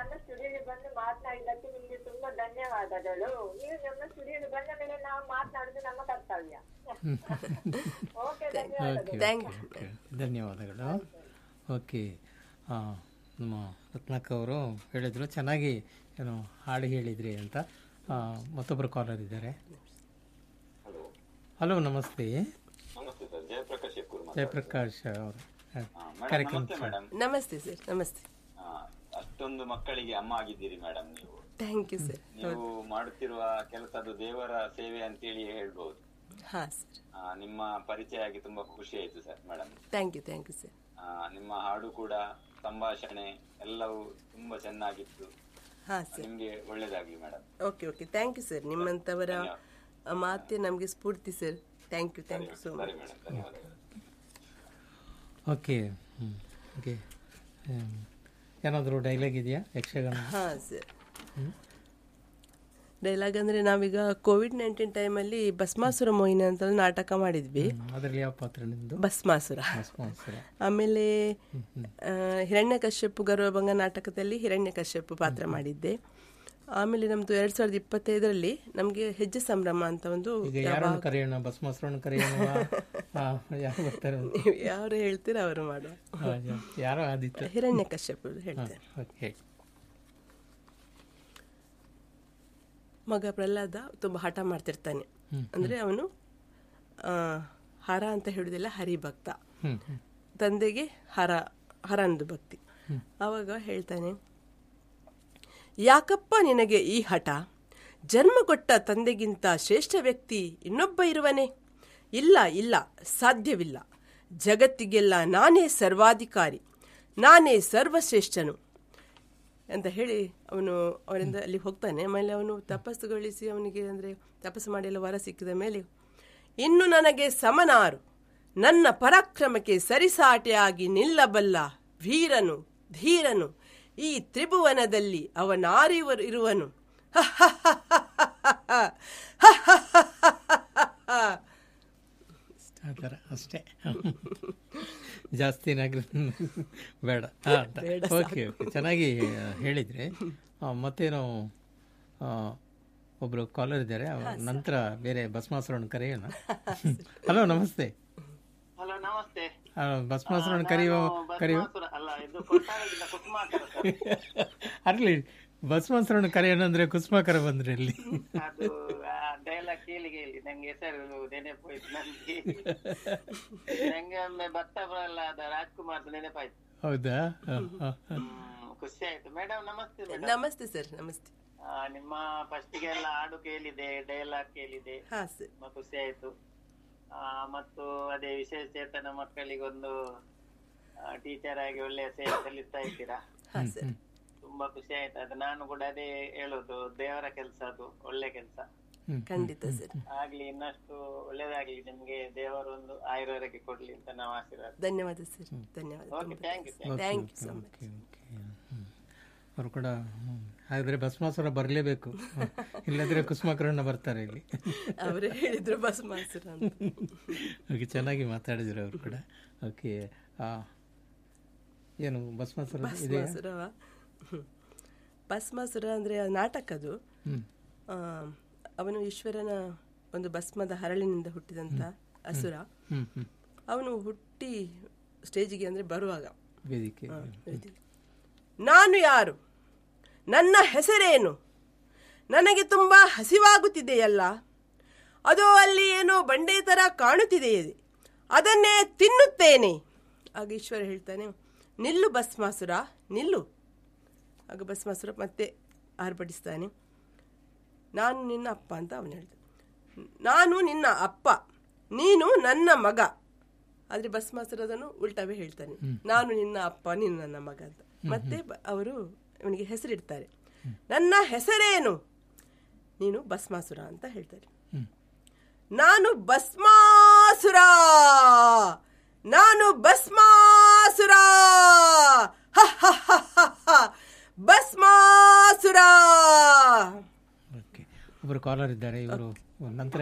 ನಮ್ಮ ಸ್ಟುಡಿಯೋಗೆ ಬಂದು ಮಾತನಾಡಿದ್ದಕ್ಕೆ ನಿಮ್ಗೆ ತುಂಬಾ ಧನ್ಯವಾದಗಳು ನೀವು ನಮ್ಮ ಸ್ಟುಡಿಯೋಗೆ ಬಂದ ಮೇಲೆ ನಾವು ಮಾತನಾಡುದು ನಮ್ಮ ಕರ್ತವ್ಯ ಓಕೆ ಧನ್ಯವಾದಗಳು ಓಕೆ Thank ಓಕೆ, ಓಕೆ. ಧನ್ಯವಾದಗಳು ಓಕೆ ಆ, ನಮ್ಮ ರತ್ನಾಕ್ ಅವರು ಹೇಳಿದರು ಚೆನ್ನಾಗಿ ಏನು ಹಾಡು ಹೇಳಿದ್ರಿ ಅಂತ ಆ, ಮತ್ತೊಬ್ಬರು ಕಾಲರ್ ಇದ್ದಾರೆ ಹಲೋ ಹಲೋ ನಮಸ್ತೆ ನಮಸ್ತೆ ಸರ್ ಜಯಪ್ರಕಾಶ್ ಎಕ್ಕೂರು ಜಯಪ್ರಕಾಶ್ ಅವರು ಮೇಡಮ್ ಕಾರ್ಯಕ್ರಮ ನಮಸ್ತೆ ಮೇಡಮ್ ನಮಸ್ತೆ ಸರ್ ನಮಸ್ತೆ ಅಷ್ಟೊಂದು ಮಕ್ಕಳಿಗೆ ಅಮ್ಮ ಆಗಿದ್ದೀರಿ ಮೇಡಮ್ ನೀವು ಥ್ಯಾಂಕ್ ಯು ಸರ್ ನೀವು ಮಾಡುತ್ತಿರುವ ಕೆಲಸದು ದೇವರ ಸೇವೆ ಅಂತೇಳಿ ಹೇಳ್ಬಹುದು ಹಾಂ ಸರ್ ಆ, ನಿಮ್ಮ ಪರಿಚಯ ಆಗಿ ತುಂಬಾ ಖುಷಿ ಆಯ್ತು sir madam thank you thank you sir ನಿಮ್ಮ ಹಾಡು ಕೂಡ ಸಂಭಾಷಣೆ ಎಲ್ಲವೂ ತುಂಬಾ ಚೆನ್ನಾಗಿತ್ತು ಹಾಂ ಸರ್ ನಿಮ್ಗೆ ಒಳ್ಳೇದಾಗ್ಲಿ madam okay okay thank you sir ನಿಮ್ಮಂಥವರ ಮಾತೆ ನಮಗೆ ಸ್ಫೂರ್ತಿ sir thank you thank you so ಸರಿ ಮಚ್ ಮೇಡಮ್ ಧನ್ಯವಾದಗಳು ಓಕೆ ಹ್ಮ್. Okay hmm. ಏನಾದರೂ ಡೈಲಾಗ್ ಇದೆಯಾ ಯಕ್ಷಗಾನ ಹಾಂ ಸರ್ ಡೈಲಾಗ್ ಅಂದರೆ ನಾವೀಗ ಕೋವಿಡ್ ನೈನ್ಟೀನ್ ಟೈಮಲ್ಲಿ ಭಸ್ಮಾಸುರ ಮೋಹಿನಿ ಅಂತ ಒಂದು ನಾಟಕ ಮಾಡಿದ್ವಿ ಅದರಲ್ಲಿ ಯಾವ ಪಾತ್ರ ನಿಮ್ಮದು ಭಸ್ಮಾಸುರ ಸ್ಪಾನ್ಸರ್ ಆಮೇಲೆ ಆ, ಹಿರಣ್ಯಕಶ್ಯಪು ಗರ್ವಭಂಗ ನಾಟಕದಲ್ಲಿ ಹಿರಣ್ಯಕಶ್ಯಪು ಪಾತ್ರ ಮಾಡಿದ್ದೆ ಆಮೇಲೆ ನಮ್ದು ಎರಡ್ ಸಾವಿರದ ಇಪ್ಪತ್ತೈದರಲ್ಲಿ ನಮಗೆ ಹೆಜ್ಜೆ ಸಂಭ್ರಮ ಅಂತ ಒಂದು ಈಗ ಯಾರನ್ನು ಕರೆಯೋಣ ಭಸ್ಮಾಸುರನ್ನು ಕರೆಯೋಣ ಆ, ಯಾರು ಬರ್ತಾರೆ ನೀವು ಯಾರು ಹೇಳ್ತೀರ ಅವರು ಮಾಡುವ ಆ, ಯಾ- ಯಾರೋ ಆದಿತ್ಯ ಹಿರಣ್ಯಕಶ್ಯಪು ಹೇಳ್ತೇನೆ ಓಕೆ ಮಗ ಪ್ರಹ್ಲಾದ ತುಂಬ ಹಠ ಮಾಡ್ತಿರ್ತಾನೆ ಅಂದ್ರೆ ಅವನು ಆ, ಹರ ಅಂತ ಹೇಳುದಿಲ್ಲ ಹರಿಭಕ್ತ ಹ್ಮ್ ಹ್ಮ್ ತಂದೆಗೆ ಹರ ಹರನದು ಭಕ್ತಿ ಆವಾಗ ಹೇಳ್ತಾನೆ ಯಾಕಪ್ಪ ನಿನಗೆ ಈ ಹಠ ಜನ್ಮ ಕೊಟ್ಟ ತಂದೆಗಿಂತ ಶ್ರೇಷ್ಠ ವ್ಯಕ್ತಿ ಇನ್ನೊಬ್ಬ ಇರುವನೆ ಇಲ್ಲ ಇಲ್ಲ ಸಾಧ್ಯವಿಲ್ಲ ಜಗತ್ತಿಗೆಲ್ಲ ನಾನೇ ಸರ್ವಾಧಿಕಾರಿ ನಾನೇ ಸರ್ವಶ್ರೇಷ್ಠನು ಅಂತ ಹೇಳಿ ಅವನು ಅವರಿಂದ ಅಲ್ಲಿ ಹೋಗ್ತಾನೆ ಆಮೇಲೆ ಅವನು ತಪಸ್ಸುಗೊಳಿಸಿ ಅವನಿಗೆ ಅಂದರೆ ತಪಸ್ಸು ಮಾಡಿ ಎಲ್ಲ ವರ ಸಿಕ್ಕಿದ ಮೇಲೆ ಇನ್ನು ನನಗೆ ಸಮನಾರು ನನ್ನ ಪರಾಕ್ರಮಕ್ಕೆ ಸರಿಸಾಟಿಯಾಗಿ ನಿಲ್ಲಬಲ್ಲ ವೀರನು ಧೀರನು ಈ ತ್ರಿಭುವನದಲ್ಲಿ ಅವನಾರಿವರು ಇರುವನು ಆ ಥರ ಅಷ್ಟೇ ಜಾಸ್ತಿ ನಗ್ರ ಬೇಡ ಓಕೆ ಓಕೆ ಚೆನ್ನಾಗಿ ಆ, ಹೇಳಿದ್ರಿ ಆ, ಮತ್ತೇನು ಆ, ಒಬ್ರು ಕಾಲರ್ ಇದ್ದಾರೆ ಅವ್ರ ನಂತರ ಬೇರೆ ಭಸ್ಮಾಸುರನ್ನು ಕರೆಯೋಣ ಹಲೋ ನಮಸ್ತೆ ಹಲೋ ನಮಸ್ತೆ ಆ, ಭಸ್ಮಾಸುರನ್ನು ಕರೆಯುವ ಕರೆಯುವ ಭಸ್ಮಾಸುರ ಅಲ್ಲ ಇದು ಕೊಟ್ಟಾರದಿಂದ ಕುಸುಮಾಕರ ಸರ್. ಅರ್ಲಿ ಭಸ್ಮಾಸುರನ್ನು ಕರೆಯೋಣ ಅಂದ್ರೆ ಕುಸುಮಾಕರ ಬಂದ್ರಿ ಅಲ್ಲಿ ಅದು ಡೈಲಾಗ್ ಕೇಳಿ ಕೇಳಿ ನಂಗೆ ಹೆಸರು ನೆನಪೋಯ್ತು ನಂಗೆ ನಂಗೆ ಒಮ್ಮೆ ಭತ್ತ ಪ್ರಹ್ಲಾದ ರಾಜ್ಕುಮಾರ್ ನೆನಪಾಯ್ತು ಹೌದಾ ಆ, ಆ, ಆ. ಹ್ಮ್, ಖುಷಿ ಆಯ್ತು ಮೇಡಮ್ ನಮಸ್ತೆ ಮೇಡಮ್ ನಮಸ್ತೆ ಸರ್ ನಮಸ್ತೆ ನಿಮ್ಮ ಫಸ್ಟಿಗೆ ಎಲ್ಲ ಹಾಡು ಕೇಳಿದೆ ಡೈಲಾಗ್ ಕೇಳಿದೆ ಹಾಂ ಸರ್ ತುಂಬಾ ಖುಷಿ ಆಯ್ತು ಆ, ಮತ್ತು ಅದೇ ವಿಶೇಷ ಚೇತನ ಮಕ್ಕಳಿಗೊಂದು ಟೀಚರ್ ಆಗಿ ಒಳ್ಳೆಯ ಸೇವೆ ಸಲ್ಲಿಸ್ತಾ ಇದ್ದೀರಾ ಹಾಂ ಸರ್ ತುಂಬಾ ಖುಷಿ ಆಯ್ತು ಅದು ನಾನು ಕೂಡ ಅದೇ ಹೇಳೋದು ದೇವರ ಕೆಲಸ ಅದು ಒಳ್ಳೆ ಕೆಲಸ ಖಂಡಿತ ಸರ್ ಆಗ್ಲಿ ಇನ್ನಷ್ಟು ಒಳ್ಳೇದಾಗ್ಲಿ ನಿಮ್ಗೆ ದೇವರೊಂದು ಆಯುರ್ವೇದಕ್ಕೆ ಕೊಡ್ಲಿ ಅಂತ ನಾವು ಆಶೀರ್ವಾದ ಧನ್ಯವಾದ ಸರ್ ಧನ್ಯವಾದ okay thank you thank you so much okay okay hmm. ಅವರು ಕೂಡ ಹ್ಮ್. ಹಾಗಾದ್ರೆ ಭಸ್ಮಾಸುರ ಬರಲೇಬೇಕು ಇಲ್ಲದ್ರೆ ಕುಸುಮಾಕರಣ್ಣ ಬರ್ತಾರೆ ಇಲ್ಲಿ ಅವರೇ ಹೇಳಿದ್ರು ಬಸ್ ಮಾಸ್ತರ ಅಂತ ಓಕೆ ಚೆನ್ನಾಗಿ ಮಾತಾಡಿದ್ರು ಅವರು ಕೂಡ ಓಕೆ ಆ, ಏನು ಭಸ್ಮಾಸುರ ಇದೆ ಭಸ್ಮಾಸುರವ ಹ್ಮ್. ಭಸ್ಮಾಸುರ ಅಂದರೆ ನಾಟಕ ಅದು ಹ್ಮ್ ಆ, ಅವನು ಈಶ್ವರನ ಒಂದು ಭಸ್ಮದ ಹರಳಿನಿಂದ ಹುಟ್ಟಿದಂತ ಅಸುರ ಹ್ಮ್ ಹ್ಮ್ ಅವನು ಹುಟ್ಟಿ ಸ್ಟೇಜಿಗೆ ಅಂದರೆ ಬರುವಾಗ ವೇದಿಕೆ ಆ, ವೇದಿಕೆ. ನಾನು ಯಾರು ನನ್ನ ಹೆಸರೇನು ನನಗೆ ತುಂಬ ಹಸಿವಾಗುತ್ತಿದೆಯಲ್ಲ ಅದು ಅಲ್ಲಿ ಏನೋ ಬಂಡೆ ಥರ ಕಾಣುತ್ತಿದೆಯೇ ಅದನ್ನೇ ತಿನ್ನುತ್ತೇನೆ ಆಗ ಈಶ್ವರ ಹೇಳ್ತಾನೆ ನಿಲ್ಲು ಭಸ್ಮಾಸುರ ನಿಲ್ಲು ಆಗ ಭಸ್ಮಾಸುರ ಮತ್ತೆ ಆರ್ಭಟಿಸ್ತಾನೆ ನಾನು ನಿನ್ನ ಅಪ್ಪ ಅಂತ ಅವನು ಹೇಳ್ತಾನೆ ನಾನು ನಿನ್ನ ಅಪ್ಪ ನೀನು ನನ್ನ ಮಗ ಆದರೆ ಭಸ್ಮಾಸುರ ಅದನ್ನು ಉಲ್ಟವೇ ಹೇಳ್ತಾನೆ ನಾನು ನಿನ್ನ ಅಪ್ಪ ನೀನು ನನ್ನ ಮಗ ಅಂತ ಮತ್ತೆ ಬ- ಅವರು ಇವನಿಗೆ ಹೆಸರಿಡ್ತಾರೆ ನನ್ನ ಹೆಸರೇನು ನೀನು ಭಸ್ಮಾಸುರ ಅಂತ ಹೇಳ್ತಾರೆ ನಾನು ಭಸ್ಮಾಸುರ ನಾನು ಭಸ್ಮಾಸುರ ಹ, ಹ, ಹ, ಹ, ಹ. ಭಸ್ಮಾಸುರ ಓಕೆ ಒಬ್ಬರು ಕಾಲರ್ ಇದ್ದಾರೆ ಇವರು ನಂತರ